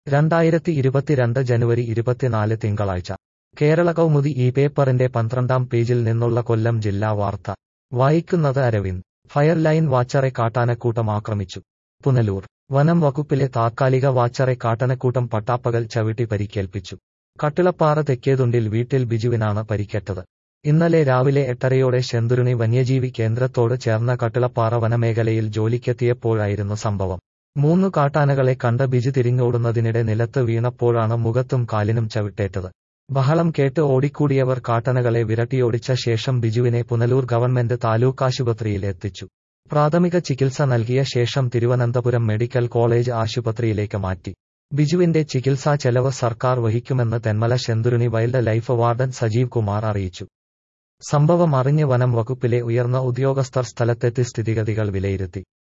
രണ്ടായിരത്തി ഇരുപത്തിരണ്ട് ജനുവരി ഇരുപത്തിനാല് തിങ്കളാഴ്ച കേരള കൗമുദി ഈ പേപ്പറിന്റെ പന്ത്രണ്ടാം പേജിൽ നിന്നുള്ള കൊല്ലം ജില്ലാ വാർത്ത വായിക്കുന്നത് അരവിന്ദ് ഫയർ ലൈൻ വാച്ചറെ കാട്ടാനക്കൂട്ടം ആക്രമിച്ചു പുനലൂർ വനം വകുപ്പിലെ താത്കാലിക വാച്ചറെ കാട്ടാനക്കൂട്ടം പട്ടാപ്പകൽ ചവിട്ടി പരിക്കേൽപ്പിച്ചു കട്ടിളപ്പാറ തെക്കേതുണ്ടിൽ വീട്ടിൽ ബിജുവിനാണ് പരിക്കേറ്റത് ഇന്നലെ രാവിലെ എട്ടരയോടെ ശെന്തുരുണി വന്യജീവി കേന്ദ്രത്തോട് ചേർന്ന കട്ടിളപ്പാറ വനമേഖലയിൽ ജോലിക്കെത്തിയപ്പോഴായിരുന്നു സംഭവം മൂന്നു കാട്ടാനകളെ കണ്ട ബിജു തിരിഞ്ഞോടുന്നതിനിടെ നിലത്ത് വീണപ്പോഴാണ് മുഖത്തും കാലിനും ചവിട്ടേറ്റത് ബഹളം കേട്ട് ഓടിക്കൂടിയവർ കാട്ടനകളെ വിരട്ടിയോടിച്ച ശേഷം ബിജുവിനെ പുനലൂർ ഗവൺമെന്റ് താലൂക്കാശുപത്രിയിൽ എത്തിച്ചു പ്രാഥമിക ചികിത്സ നൽകിയ ശേഷം തിരുവനന്തപുരം മെഡിക്കൽ കോളേജ് ആശുപത്രിയിലേക്ക് മാറ്റി ബിജുവിന്റെ ചികിത്സാ ചെലവ് സർക്കാർ വഹിക്കുമെന്ന് Thenmala Shendurney wildlife warden Sajeev Kumar അറിയിച്ചു സംഭവം അറിഞ്ഞ് വനം വകുപ്പിലെ ഉയർന്ന ഉദ്യോഗസ്ഥർ സ്ഥലത്തെത്തി സ്ഥിതിഗതികൾ വിലയിരുത്തി